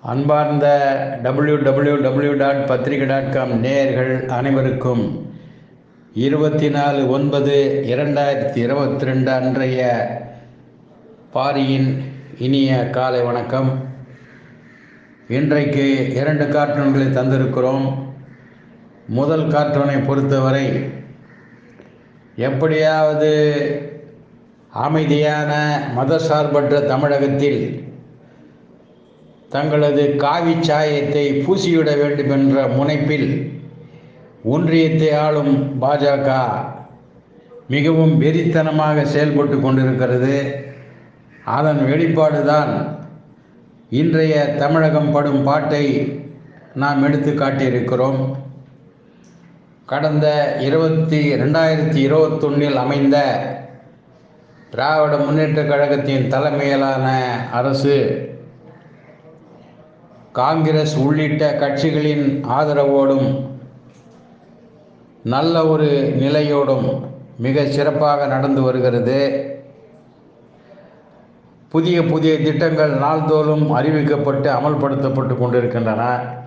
அன்பார்ந்த W W W dot பத்திரிகை dot com நேயர்கள் அனைவருக்கும் இருபத்தி நாலு ஒன்பது இரண்டாயிரத்தி இருபத்தி ரெண்டு அன்றைய பாரியின் இனிய காலை வணக்கம் இன்றைக்கு இரண்டு கார்ட்டூன்களை தந்திருக்கிறோம் முதல் கார்ட்டூனை பொறுத்தவரை எப்படியாவது அமைதியான மதசார்பற்ற தமிழகத்தில் தங்களது காவி சாயத்தை பூசிவிட வேண்டும் என்ற முனைப்பில் ஒன்றியத்தை ஆளும் பாஜக மிகவும் வெறித்தனமாக செயல்பட்டு கொண்டிருக்கிறது அதன் வெளிப்பாடுதான் இன்றைய தமிழகம் படும் பாட்டை நாம் எடுத்து காட்டியிருக்கிறோம் கடந்த இருபத்தி ரெண்டாயிரத்தி இருபத்தொன்னில் அமைந்த திராவிட முன்னேற்றக் கழகத்தின் தலைமையிலான அரசு காங்கிரஸ் உள்ளிட்ட கட்சிகளின் ஆதரவோடும் நல்ல ஒரு நிலையோடும் மிக சிறப்பாக நடந்து வருகிறது புதிய புதிய திட்டங்கள் நாள்தோறும் அறிவிக்கப்பட்டு அமல்படுத்தப்பட்டு கொண்டிருக்கின்றன